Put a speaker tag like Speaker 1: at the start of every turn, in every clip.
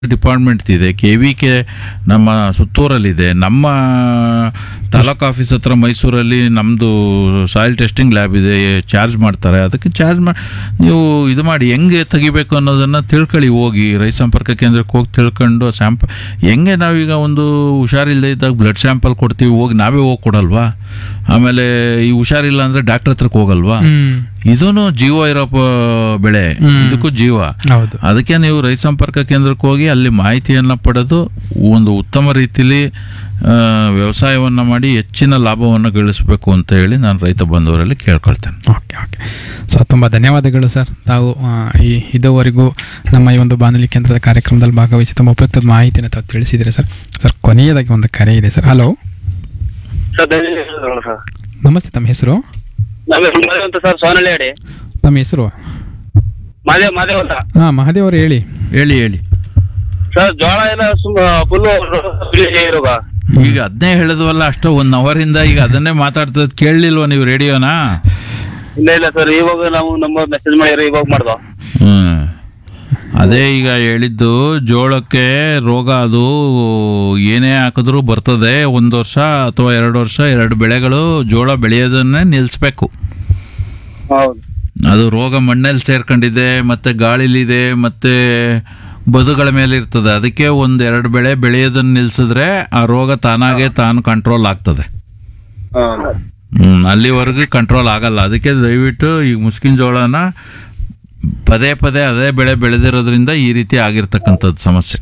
Speaker 1: Department ಇದೆ K V K ನಮ್ಮ ಸುತ್ತೂರಲ್ಲಿದೆ ನಮ್ಮ ತಾಲೂಕು ಆಫೀಸ್ ಹತ್ರ ಮೈಸೂರಲ್ಲಿ ನಮ್ಮದು ಸಾಯಿಲ್ ಟೆಸ್ಟಿಂಗ್ ಲ್ಯಾಬ್ ಇದೆ ಚಾರ್ಜ್ ಮಾಡ್ತಾರೆ ಅದಕ್ಕೆ ಚಾರ್ಜ್ ಮಾಡಿ ನೀವು ಇದು ಮಾಡಿ ಹೆಂಗೆ ತೆಗಿಬೇಕು ಅನ್ನೋದನ್ನು ತಿಳ್ಕೊಳ್ಳಿ ಹೋಗಿ ರೈತ ಸಂಪರ್ಕ ಕೇಂದ್ರಕ್ಕೆ ಹೋಗಿ ತಿಳ್ಕೊಂಡು ಸ್ಯಾಂಪಲ್ ಹೆಂಗೆ ನಾವೀಗ ಒಂದು ಹುಷಾರಿಲ್ಲದೆ ಇದ್ದಾಗ ಬ್ಲಡ್ ಸ್ಯಾಂಪಲ್ ಕೊಡ್ತೀವಿ ಹೋಗಿ ನಾವೇ ಹೋಗಿ ಕೊಡಲ್ವಾ ಆಮೇಲೆ ಈ ಹುಷಾರಿಲ್ಲ ಅಂದರೆ ಡಾಕ್ಟರ್ ಹತ್ರಕ್ಕೆ ಹೋಗಲ್ವಾ
Speaker 2: ಹ್ಮ್
Speaker 1: ಇದೂ ಜೀವ ಇರೋ ಪ- ಬೆಳೆ ಇದಕ್ಕೂ ಜೀವ
Speaker 2: ಹೌದು
Speaker 1: ಅದಕ್ಕೆ ನೀವು ರೈತ ಸಂಪರ್ಕ ಕೇಂದ್ರಕ್ಕೆ ಹೋಗಿ ಅಲ್ಲಿ ಮಾಹಿತಿಯನ್ನು ಪಡೆದು ಒಂದು ಉತ್ತಮ ರೀತಿಲಿ ಆ, ವ್ಯವಸಾಯವನ್ನು ಮಾಡಿ ಹೆಚ್ಚಿನ ಲಾಭವನ್ನು ಗಳಿಸಬೇಕು ಅಂತ ಹೇಳಿ ನಾನು ರೈತ ಬಂಧುವರಲ್ಲಿ ಕೇಳ್ಕೊಳ್ತೇನೆ
Speaker 2: ಓಕೆ ಓಕೆ ಸೊ ತುಂಬ ಧನ್ಯವಾದಗಳು ಸರ್ ತಾವು ಆ, ಈ ಇದುವರೆಗೂ ನಮ್ಮ ಈ ಒಂದು ಬಾನುಲಿ ಕೇಂದ್ರದ ಕಾರ್ಯಕ್ರಮದಲ್ಲಿ ಭಾಗವಹಿಸಿ ತುಂಬ ಉಪಯುಕ್ತ ಮಾಹಿತಿಯನ್ನು ತಾವು ತಿಳಿಸಿದರೆ ಸರ್ ಸರ್ ಕೊನೆಯದಾಗಿ ಒಂದು ಕರೆ ಇದೆ ಸರ್ ಹಲೋ
Speaker 3: ಸರ್ ಧನ್ಯವಾದಗಳು ಸರ್
Speaker 2: ನಮಸ್ತೆ ತಮ್ಮ ಹೆಸರು
Speaker 3: ನಮ್ಮ ಹೆಸರು ಮಾದೇವ್ ಅಂತ ಸರ್ ಸೋನಳ್ಳಿ ಹೇಳಿ
Speaker 2: ತಮ್ಮ ಹೆಸರು
Speaker 3: ಮಾದೇವ್ ಮಾದೇವ್ ಅಂತ
Speaker 2: ಹಾಂ ಮಹಾದೇವ್ ಅವರು ಹೇಳಿ
Speaker 1: ಹೇಳಿ ಹೇಳಿ
Speaker 3: ಸರ್ ಜೋಳ ಎಲ್ಲ ಸುಮ್ಮ ಫುಲ್ ಇರೋಗ
Speaker 1: ಈಗ ಅದನ್ನೇ ಹೇಳಿದ್ವಲ್ಲ ಅಷ್ಟು ಒನ್ ಅವರಿಂದ ಈಗ ಅದನ್ನೇ ಮಾತಾಡ್ತದ ಕೇಳಲಿಲ್ವ ನೀವು ರೇಡಿಯೋನಾ
Speaker 3: ಇಲ್ಲ ಇಲ್ಲ ಸರ್ ಇವಾಗ ನಾವು ನಮ್ಮ ಮೆಸೇಜ್ ಮಾಡಿದ್ರೆ ಇವಾಗ ಮಾಡ್ದೋ
Speaker 1: ಹ್ಮ್ ಅದೇ ಈಗ ಹೇಳಿದ್ದು ಜೋಳಕ್ಕೆ ರೋಗ ಅದು ಏನೇ ಹಾಕಿದ್ರೂ ಬರ್ತದೆ ಒಂದು ವರ್ಷ ಅಥವಾ ಎರಡು ವರ್ಷ ಎರಡು ಬೆಳೆಗಳು ಜೋಳ ಬೆಳೆಯೋದನ್ನೇ ನಿಲ್ಲಿಸ್ಬೇಕು
Speaker 3: ಹೌದು
Speaker 1: ಅದು ರೋಗ ಮಣ್ಣಲ್ಲಿ ಸೇರ್ಕೊಂಡಿದೆ ಮತ್ತೆ ಗಾಳಿಲಿದೆ ಮತ್ತೆ ಬದುಗಳ ಮೇಲೆ ಇರ್ತದೆ ಅದಕ್ಕೆ ಒಂದ್ ಎರಡು ಬೆಳೆ ಬೆಳೆಯೋದನ್ನ ನಿಲ್ಸಿದ್ರೆ ಆ ರೋಗ ತಾನಾಗೆ ತಾನು ಕಂಟ್ರೋಲ್ ಆಗ್ತದೆ
Speaker 3: ಹೌದು
Speaker 1: ಹ್ಮ್ ಅಲ್ಲಿವರೆಗೂ ಕಂಟ್ರೋಲ್ ಆಗಲ್ಲ ಅದಕ್ಕೆ ದಯವಿಟ್ಟು ಈಗ ಮುಸ್ಕಿನ ಜೋಳನ ಪದೇ ಪದೇ ಅದೇ ಬೆಳೆ ಬೆಳೆದಿರೋದ್ರಿಂದ ಈ ರೀತಿ ಆಗಿರ್ತಕ್ಕಂಥದ್ದು ಸಮಸ್ಯೆ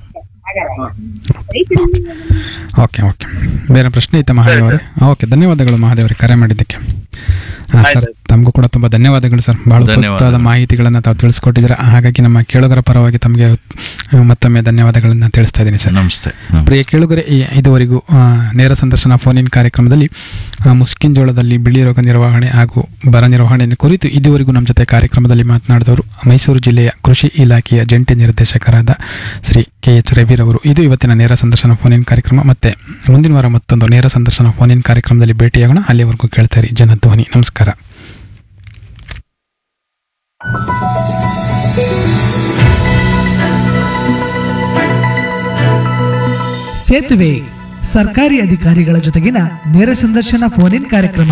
Speaker 2: ಓಕೆ ಓಕೆ ಬೇರೆ ಪ್ರಶ್ನೆ ಐತೆ ಮಹಾದೇವ್ ಅವರೇ ಓಕೆ ಧನ್ಯವಾದಗಳು ಮಹಾದೇವ್ ಅವರೇ ಕರೆ ಮಾಡಿದ್ದಕ್ಕೆ ಹಾಂ ಸರ್ ತಮಗೂ ಕೂಡ ತುಂಬ ಧನ್ಯವಾದಗಳು ಸರ್ ಭಾಳ
Speaker 1: ಧನ್ಯವಾದ.
Speaker 2: ಉಪಯುಕ್ತವಾದ ಮಾಹಿತಿಗಳನ್ನು ತಾವು ತಿಳಿಸ್ಕೊಟ್ಟಿದ್ದೀರಾ ಹಾಗಾಗಿ ನಮ್ಮ ಕೇಳುಗರ ಪರವಾಗಿ ತಮಗೆ ಆ, ಮತ್ತೊಮ್ಮೆ ಧನ್ಯವಾದಗಳನ್ನು ತಿಳಿಸ್ತಾ ಇದ್ದೀನಿ ಸರ್
Speaker 1: ನಮಸ್ತೆ ಹ್ಮ್.
Speaker 2: ಪ್ರಿಯ ಕೇಳುಗರೆ ಈ ಇದುವರೆಗೂ ಆ, ನೇರ ಸಂದರ್ಶನ ಫೋನ್ ಇನ್ ಕಾರ್ಯಕ್ರಮದಲ್ಲಿ ಆ, ಮುಸ್ಕಿನ್ ಜೋಳದಲ್ಲಿ ಬಿಳಿ ರೋಗ ನಿರ್ವಹಣೆ ಹಾಗೂ ಬರ ನಿರ್ವಹಣೆಯನ್ನು ಕುರಿತು ಇದುವರೆಗೂ ನಮ್ಮ ಜೊತೆ ಕಾರ್ಯಕ್ರಮದಲ್ಲಿ ಮಾತನಾಡಿದವರು ಮೈಸೂರು ಜಿಲ್ಲೆಯ ಕೃಷಿ ಇಲಾಖೆಯ ಜಂಟಿ ನಿರ್ದೇಶಕರಾದ ಶ್ರೀ ಕೆ ಎಚ್ ರವಿರವರು ಇದು ಇವತ್ತಿನ ನೇರ ಸಂದರ್ಶನ ಫೋನ್ ಇನ್ ಕಾರ್ಯಕ್ರಮ ಮತ್ತೆ ಮುಂದಿನ ವಾರ ಮತ್ತೊಂದು ನೇರ ಸಂದರ್ಶನ ಫೋನ್ ಇನ್ ಕಾರ್ಯಕ್ರಮದಲ್ಲಿ ಭೇಟಿಯಾಗೋಣ ಅಲ್ಲಿವರೆಗೂ ಕೇಳ್ತಾರೆ ಜನಧ್ವನಿ ನಮಸ್ಕಾರ
Speaker 4: ಸೇತುವೆ ಸರ್ಕಾರಿ ಅಧಿಕಾರಿಗಳ ಜೊತೆಗಿನ ನೇರ ಸಂದರ್ಶನ ಫೋನ್ ಇನ್ ಕಾರ್ಯಕ್ರಮ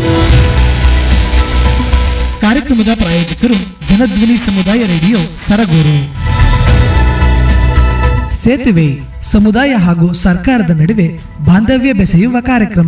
Speaker 4: ಕಾರ್ಯಕ್ರಮದ ಪ್ರಾಯೋಜಕರು ಜನಧ್ವನಿ ಸಮುದಾಯ ರೇಡಿಯೋ ಸರಗೂರು ಸೇತುವೆ ಸಮುದಾಯ ಹಾಗೂ ಸರ್ಕಾರದ ನಡುವೆ ಬಾಂಧವ್ಯ ಬೆಸೆಯುವ ಕಾರ್ಯಕ್ರಮ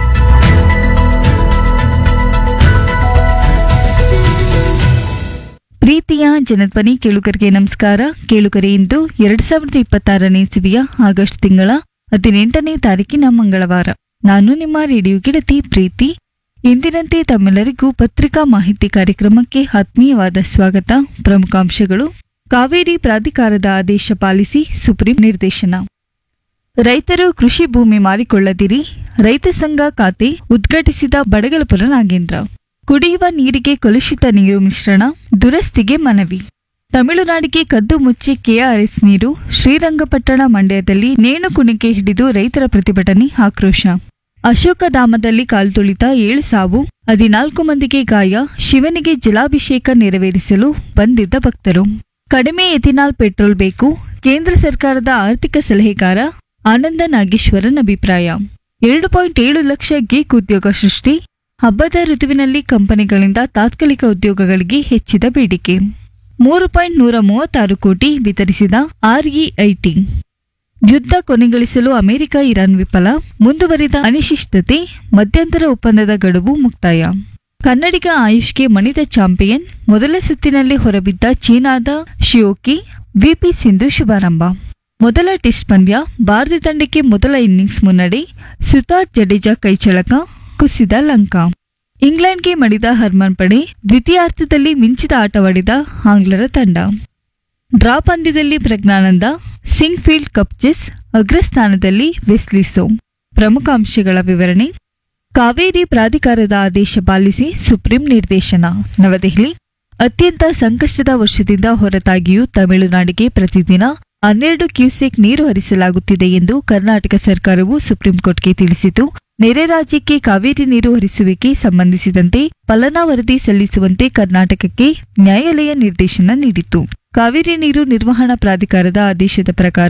Speaker 5: ಪ್ರೀತಿಯ ಜನಧ್ವನಿ ಕೇಳುಗರಿಗೆ ನಮಸ್ಕಾರ ಕೇಳುಗರೆ ಇಂದು ಎರಡ್ ಸಾವಿರದ ಇಪ್ಪತ್ತಾರನೇ ಇಸವಿಯ ಆಗಸ್ಟ್ ತಿಂಗಳ ಹದಿನೆಂಟನೇ ತಾರೀಕಿನ ಮಂಗಳವಾರ ನಾನು ನಿಮ್ಮ ರೇಡಿಯೋ ಗೆಳತಿ ಪ್ರೀತಿ ಎಂದಿನಂತೆ ತಮ್ಮೆಲ್ಲರಿಗೂ ಪತ್ರಿಕಾ ಮಾಹಿತಿ ಕಾರ್ಯಕ್ರಮಕ್ಕೆ ಆತ್ಮೀಯವಾದ ಸ್ವಾಗತ ಪ್ರಮುಖಾಂಶಗಳು ಕಾವೇರಿ ಪ್ರಾಧಿಕಾರದ ಆದೇಶ ಪಾಲಿಸಿ ಸುಪ್ರೀಂ ನಿರ್ದೇಶನ ರೈತರು ಕೃಷಿ ಭೂಮಿ ಮಾರಿಕೊಳ್ಳದಿರಿ ರೈತ ಸಂಘ ಖಾತೆ ಉದ್ಘಾಟಿಸಿದ ಬಡಗಲಪುರ ನಾಗೇಂದ್ರ ಕುಡಿಯುವ ನೀರಿಗೆ ಕಲುಷಿತ ನೀರು ಮಿಶ್ರಣ ದುರಸ್ತಿಗೆ ಮನವಿ ತಮಿಳುನಾಡಿಗೆ ಕದ್ದು ಮುಚ್ಚಿ ಕೆಆರ್ಎಸ್ ನೀರು ಶ್ರೀರಂಗಪಟ್ಟಣ ಮಂಡ್ಯದಲ್ಲಿ ನೇಣು ಕುಣಿಕೆ ಹಿಡಿದು ರೈತರ ಪ್ರತಿಭಟನೆ ಆಕ್ರೋಶ ಅಶೋಕಧಾಮದಲ್ಲಿ ಕಾಲ್ತುಳಿತ ಏಳು ಸಾವು ಹದಿನಾಲ್ಕು ಮಂದಿಗೆ ಗಾಯ ಶಿವನಿಗೆ ಜಲಾಭಿಷೇಕ ನೆರವೇರಿಸಲು ಬಂದಿದ್ದ ಭಕ್ತರು ಕಡಿಮೆ ಎಥಿನಾಲ್ ಪೆಟ್ರೋಲ್ ಬೇಕು ಕೇಂದ್ರ ಸರ್ಕಾರದ ಆರ್ಥಿಕ ಸಲಹೆಗಾರ ಆನಂದ ನಾಗೇಶ್ವರನ್ ಅಭಿಪ್ರಾಯ ಎರಡು ಪಾಯಿಂಟ್ ಏಳು ಲಕ್ಷ ಗೀಕ್ ಉದ್ಯೋಗ ಸೃಷ್ಟಿ ಹಬ್ಬದ ಋತುವಿನಲ್ಲಿ ಕಂಪನಿಗಳಿಂದ ತಾತ್ಕಾಲಿಕ ಉದ್ಯೋಗಗಳಿಗೆ ಹೆಚ್ಚಿದ ಬೇಡಿಕೆ ಮೂರು ಪಾಯಿಂಟ್ ನೂರ ಮೂವತ್ತಾರು ಕೋಟಿ ವಿತರಿಸಿದ ಆರ್ಇಐಟಿ ಯುದ್ಧ ಕೊನೆಗಳಿಸಲು ಅಮೆರಿಕ ಇರಾನ್ ವಿಫಲ ಮುಂದುವರಿದ ಅನಿಶ್ಚಿತತೆ ಮಧ್ಯಂತರ ಒಪ್ಪಂದದ ಗಡುವು ಮುಕ್ತಾಯ ಕನ್ನಡಿಗ ಆಯುಷ್ಗೆ ಮಣಿದ ಚಾಂಪಿಯನ್ ಮೊದಲ ಸುತ್ತಿನಲ್ಲಿ ಹೊರಬಿದ್ದ ಚೀನಾದ ಶಿಯೋಕಿ ವಿಪಿ ಸಿಂಧು ಶುಭಾರಂಭ ಮೊದಲ ಟೆಸ್ಟ್ ಪಂದ್ಯ ಭಾರತ ತಂಡಕ್ಕೆ ಮೊದಲ ಇನ್ನಿಂಗ್ಸ್ ಮುನ್ನಡೆ ಸುತಾರ್ ಜಡೇಜಾ ಕೈಚಳಕ ಕುಸಿದ ಲಂಕಾ ಇಂಗ್ಲೆಂಡ್ಗೆ ಮಣಿದ ಹರ್ಮನ್ ಪಡೆ ದ್ವಿತೀಯಾರ್ಧದಲ್ಲಿ ಮಿಂಚಿದ ಆಟವಾಡಿದ ಆಂಗ್ಲರ ತಂಡ ಡ್ರಾ ಪಂದ್ಯದಲ್ಲಿ Praggnanandhaa Sinquefield cup chess ಅಗ್ರಸ್ಥಾನದಲ್ಲಿ ವೆಸ್ಲಿಸೋ ಪ್ರಮುಖ ಅಂಶಗಳ ವಿವರಣೆ ಕಾವೇರಿ ಪ್ರಾಧಿಕಾರದ ಆದೇಶ ಪಾಲಿಸಿ ಸುಪ್ರೀಂ ನಿರ್ದೇಶನ ನವದೆಹಲಿ ಅತ್ಯಂತ ಸಂಕಷ್ಟದ ವರ್ಷದಿಂದ ಹೊರತಾಗಿಯೂ ತಮಿಳುನಾಡಿಗೆ ಪ್ರತಿದಿನ ಹನ್ನೆರಡು ಕ್ಯೂಸೆಕ್ ನೀರು ಹರಿಸಲಾಗುತ್ತಿದೆ ಎಂದು ಕರ್ನಾಟಕ ಸರ್ಕಾರವು ಸುಪ್ರೀಂ ಕೋರ್ಟ್ಗೆ ತಿಳಿಸಿತು ನೆರೆ ರಾಜ್ಯಕ್ಕೆ ಕಾವೇರಿ ನೀರು ಹರಿಸುವಿಕೆ ಸಂಬಂಧಿಸಿದಂತೆ ಫಲನಾ ವರದಿ ಸಲ್ಲಿಸುವಂತೆ ಕರ್ನಾಟಕಕ್ಕೆ ನ್ಯಾಯಾಲಯ ನಿರ್ದೇಶನ ನೀಡಿತು ಕಾವೇರಿ ನೀರು ನಿರ್ವಹಣಾ ಪ್ರಾಧಿಕಾರದ ಆದೇಶದ ಪ್ರಕಾರ